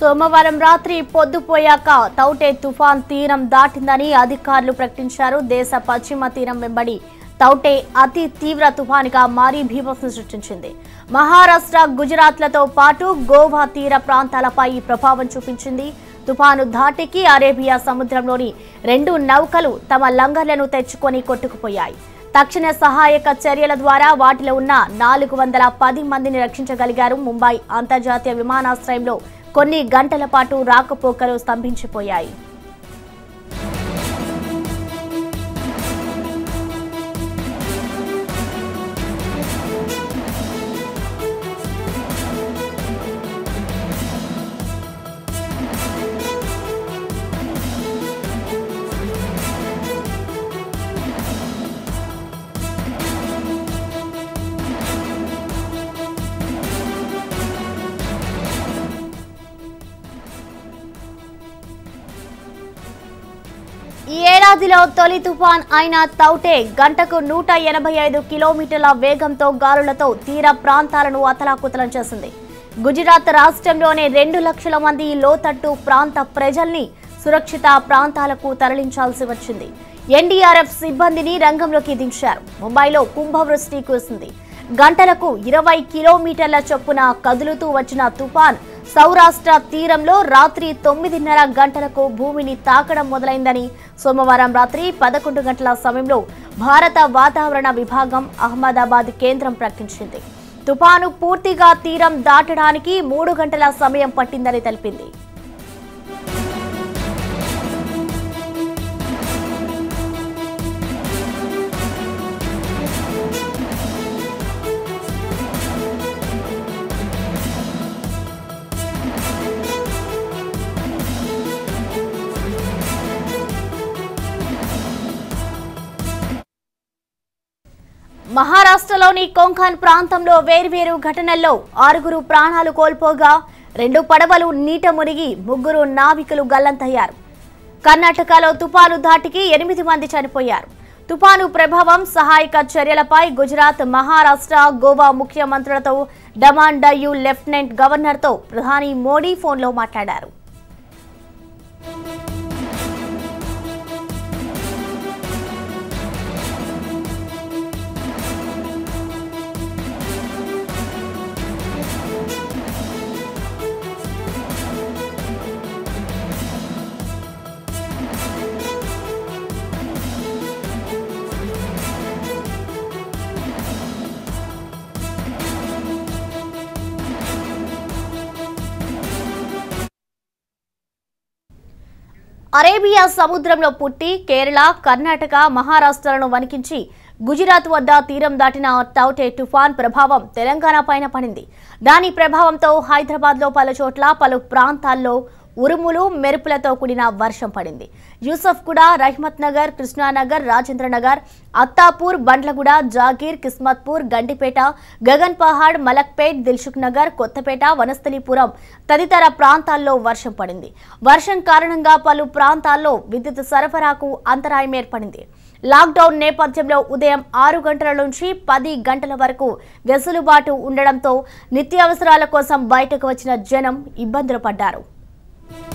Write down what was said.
సోమవారం రాత్రి పొద్దుపోయాక తౌటే తుఫాన్ తీరం దాటిందని అధికారులు ప్రకటించారు దేశ పశ్చిమ తీరం వెంబడి తౌటే అతి తీవ్ర తుఫానుగా మారి భీభత్సం సృష్టించింది మహారాష్ట్ర గుజరాత్లతో పాటు గోవా తీర ప్రాంతాలపై ఈ ప్రభావం చూపించింది తుఫాను ధాటికి అరేబియా సముద్రంలోని రెండు నౌకలు తమ లంగర్లను తెచ్చుకొని కొట్టుకుపోయాయి తక్షణ సహాయక చర్యల ద్వారా వాటిలో ఉన్న నాలుగు వందల పది మందిని రక్షించగలిగారు ముంబై అంతర్జాతీయ విమానాశ్రయంలో కొన్ని గంటల పాటు రాకపోకలు స్తంభించిపోయాయి ఈ ఏడాదిలో తొలి తుఫాన్ అయిన తౌటే గంటకు నూట ఎనభై ఐదు కిలోమీటర్ల వేగంతో గాలులతో తీర ప్రాంతాలను అతలాకుతలం చేసింది గుజరాత్ రాష్ట్రంలోనే రెండు లక్షల మంది లోతట్టు ప్రాంత ప్రజల్ని సురక్షిత ప్రాంతాలకు తరలించాల్సి వచ్చింది ఎన్డీఆర్ఎఫ్ సిబ్బందిని రంగంలోకి దించారు ముంబైలో కుంభవృష్టి కురిసింది గంటలకు ఇరవై కిలోమీటర్ల చొప్పున కదులుతూ వచ్చిన తుఫాన్ సౌరాష్ట్ర తీరంలో రాత్రి తొమ్మిదిన్నర గంటలకు భూమిని తాకడం మొదలైందని సోమవారం రాత్రి పదకొండు గంటల సమయంలో భారత వాతావరణ విభాగం అహ్మదాబాద్ కేంద్రం ప్రకటించింది తుపాను పూర్తిగా తీరం దాటడానికి మూడు గంటల సమయం పట్టిందని తెలిపింది మహారాష్ట్రలోని కొంకన్ ప్రాంతంలో వేర్వేరు ఘటనల్లో ఆరుగురు ప్రాణాలు కోల్పోగా రెండు పడవలు నీట మునిగి ముగ్గురు నావికులు గల్లంతయ్యారు కర్ణాటకలో తుపాను ధాటికి ఎనిమిది మంది చనిపోయారు తుపాను ప్రభావం సహాయక చర్యలపై గుజరాత్ మహారాష్ట్ర గోవా ముఖ్యమంత్రులతో డమాన్ డయ్యూ లెఫ్టినెంట్ గవర్నర్తో ప్రధాని మోడీ ఫోన్లో మాట్లాడారు అరేబియా సముద్రంలో పుట్టి కేరళ కర్ణాటక మహారాష్ట్రలను వణికించి గుజరాత్ వద్ద తీరం దాటిన టౌటే తుఫాన్ ప్రభావం తెలంగాణ పైన పడింది దాని ప్రభావంతో హైదరాబాద్ లో పలు చోట్ల పలు ప్రాంతాల్లో ఉరుములు మెరుపులతో కూడిన వర్షం పడింది యూసఫ్ కూడా రహ్మత్ నగర్ కృష్ణానగర్ రాజేంద్ర నగర్ అత్తాపూర్ బండ్లగూడ జాగీర్ కిస్మత్పూర్ గండిపేట గగన్ పహాడ్ మలక్పేట్ దిల్సుఖ్ నగర్ కొత్తపేట వనస్థలిపురం తదితర ప్రాంతాల్లో వర్షం పడింది వర్షం కారణంగా పలు ప్రాంతాల్లో విద్యుత్ సరఫరాకు అంతరాయం ఏర్పడింది లాక్డౌన్ నేపథ్యంలో ఉదయం ఆరు గంటల నుంచి పది గంటల వరకు వెసులుబాటు ఉండడంతో నిత్యావసరాల కోసం బయటకు వచ్చిన జనం ఇబ్బందులు పడ్డారు